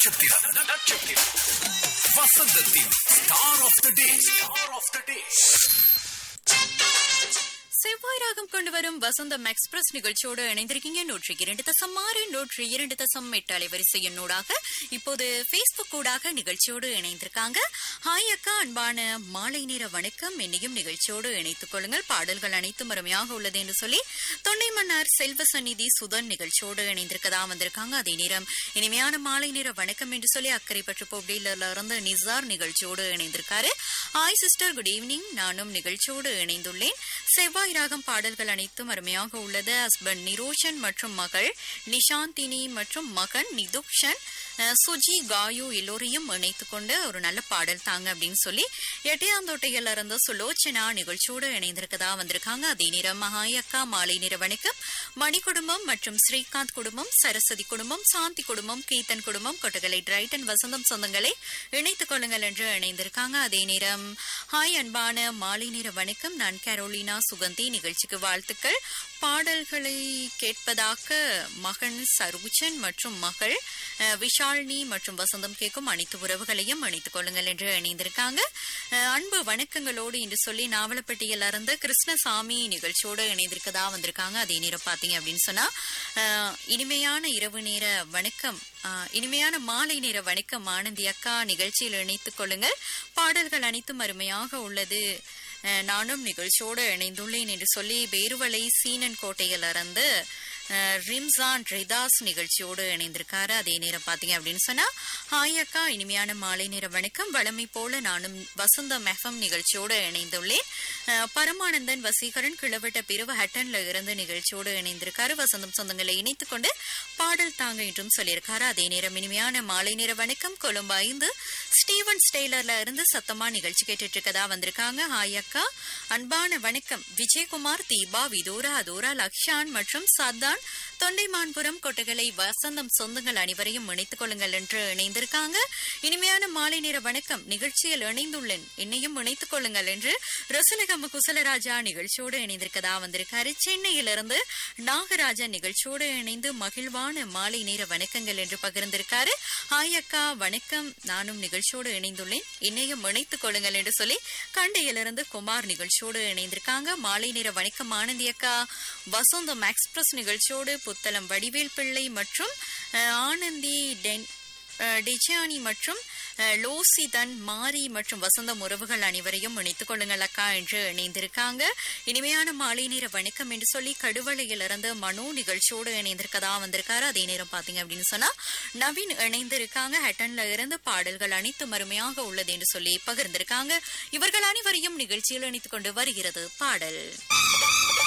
நட்சத்திரம் நட்சத்திரம் வசந்தத்தின் star of the day star of the day செவ்வாய் ராகம் கொண்டு வரும் வசந்தம் எக்ஸ்பிரஸ் நிகழ்ச்சியோடு இணைந்திருக்கீங்க நூற்றி இரண்டு தசம் ஆறு நூற்றி இரண்டு தசம் எட்டு அலைவரிசை எண்ணூடாக இப்போது பேஸ்புக் ஊடாக நிகழ்ச்சியோடு இணைந்திருக்காங்க ஹாய் அக்கா அன்பான மாலை நேர வணக்கம் என்னையும் நிகழ்ச்சியோடு இணைத்துக் கொள்ளுங்கள் பாடல்கள் அனைத்தும் அருமையாக உள்ளது என்று சொல்லி தொண்டை மன்னார் செல்வ சந்நிதி சுதன் நிகழ்ச்சியோடு இணைந்திருக்கதா வந்திருக்காங்க அதே நேரம் இனிமையான மாலை நேர வணக்கம் என்று சொல்லி அக்கறை பற்று போப்டியில இருந்து நிசார் நிகழ்ச்சியோடு இணைந்திருக்காரு ஹாய் சிஸ்டர் குட் ஈவினிங் நானும் நிகழ்ச்சியோடு இணைந்துள்ளேன் செவ்வாய் ராகம் பாடல்கள் அனைத்தும் அருமையாக உள்ளது ஹஸ்பண்ட் நிரோஷன் மற்றும் மகள் நிஷாந்தினி மற்றும் மகன் நிதுக்ஷன் அஹ், சுஜி காயு எல்லோரையும் இணைத்துக் கொண்டு ஒரு நல்ல பாடல் தாங்க அப்படின்னு சொல்லி எட்டையாந்தோட்டையில இருந்து சுலோச்சனா நிகழ்ச்சியோடு இணைந்திருக்கதா வந்திருக்காங்க அதே நேரம் மகாய் அக்கா மாலை நேர வணக்கம் மணி குடும்பம் மற்றும் ஸ்ரீகாந்த் குடும்பம் சரஸ்வதி குடும்பம் சாந்தி குடும்பம் கீர்த்தன் குடும்பம் கொட்டகலை டிரைட்டன் வசந்தம் சொந்தங்களை இணைத்துக் கொள்ளுங்கள் என்று இணைந்திருக்காங்க அதே நேரம் ஹாய் அன்பான மாலை நேர வணக்கம் நான் கரோலினா சுகந்தி நிகழ்ச்சிக்கு வாழ்த்துக்கள் பாடல்களை கேட்பதாக மகன் சருஜன் மற்றும் மகள் அஹ், விஷாலினி மற்றும் வசந்தம் கேட்கும் அனைத்து உறவுகளையும் இணைத்துக் கொள்ளுங்கள் என்று இணைந்திருக்காங்க அஹ், அன்பு வணக்கங்களோடு என்று சொல்லி நாவலப்பட்டியில இருந்து கிருஷ்ணசாமி நிகழ்ச்சியோடு இணைந்திருக்கதா வந்திருக்காங்க அதே நேரம் பாத்தீங்க அப்படின்னு சொன்னா அஹ், இனிமையான இரவு நேர வணக்கம் அஹ், இனிமையான மாலை நேர வணக்கம் ஆனந்தி அக்கா நிகழ்ச்சியில் இணைத்துக் கொள்ளுங்கள் பாடல்கள் அனைத்தும் அருமையாக உள்ளது அஹ், நானும் நிகழ்ச்சியோடு இணைந்துள்ளேன் என்று சொல்லி பேருவளை சீனன் கோட்டையிலிருந்து அஹ், ரிம்சான் ரிதாஸ் நிகழ்ச்சியோடு இணைந்திருக்காரு அதே நேரம் பாத்தீங்க அப்படின்னு சொன்னா ஹாய் அக்கா இனிமையான மாலை நேர வணக்கம் வளமை போல நானும் வசந்தம் எஃப்எம் நிகழ்ச்சியோடு இணைந்துள்ளேன் அஹ், பரமானந்தன் வசீகரன் கிளவட்ட பிரிவு ஹட்டன்ல இருந்து நிகழ்ச்சியோடு இணைந்திருக்காரு வசந்தம் சொந்தங்களை இணைத்துக் கொண்டு பாடல் தாங்க என்றும் சொல்லியிருக்காரு அதே நேரம் இனிமையான மாலை நேர வணக்கம் கொழும்பு ஐந்து ஸ்டீவன் ஸ்டெய்லர்ல இருந்து சத்தமா நிகழ்ச்சி கேட்டுட்டு இருக்கதா வந்திருக்காங்க ஹாய் அக்கா அன்பான வணக்கம் விஜயகுமார் தீபா விதூரா அதூரா லக்ஷான் மற்றும் சத்தான் தொண்டைமான்புரம் கொட்டகலை வசந்தம் சொந்தங்கள் அனைவரையும் இணைத்துக் கொள்ளுங்கள் என்று இணைந்திருக்காங்க இனிமையான மாலை நேர வணக்கம் நிகழ்ச்சியில் இணைந்துள்ளேன் என்னையும் இணைத்துக் கொள்ளுங்கள் என்று ரசலகம குசலராஜா நிகழ்ச்சியோடு இணைந்திருக்கதா வந்திருக்காரு சென்னையிலிருந்து நாகராஜன் நிகழ்ச்சியோடு இணைந்து மகிழ்வான மாலை நேர வணக்கங்கள் என்று பகிர்ந்திருக்காரு ஹாய் அக்கா வணக்கம் நானும் நிகழ்ச்சியோடு இணைந்துள்ளேன் என்னையும் இணைத்துக் கொள்ளுங்கள் என்று சொல்லி கண்டையிலிருந்து குமார் நிகழ்ச்சியோடு இணைந்திருக்காங்க மாலை நேர வணக்கம் ஆனந்தி அக்கா வசந்தம் எக்ஸ்பிரஸ் நிகழ்ச்சியோடு புத்தளம் வடிவேல் பிள்ளை மற்றும் அஹ், ஆனந்தி டென் அஹ், டிஜானி மற்றும் அஹ், லோசிதன் மாரி மற்றும் வசந்தம் உறவுகள் அனைவரையும் இணைத்துக் கொள்ளுங்கள் அக்கா என்று இணைந்திருக்காங்க இனிமையான மாலை நேர வணக்கம் என்று சொல்லி கடுவளையிலிருந்து மனோ நிகழ்ச்சியோடு இணைந்திருக்கதா வந்திருக்காரு அதே நேரம் பாத்தீங்க அப்படின்னு சொன்னா நவீன் இணைந்திருக்காங்க ஹட்டன்ல இருந்து பாடல்கள் அனைத்தும் அருமையாக உள்ளது என்று சொல்லி பகிர்ந்திருக்காங்க இவர்கள் அனைவரையும் நிகழ்ச்சியில் இணைத்துக் கொண்டு வருகிறது பாடல்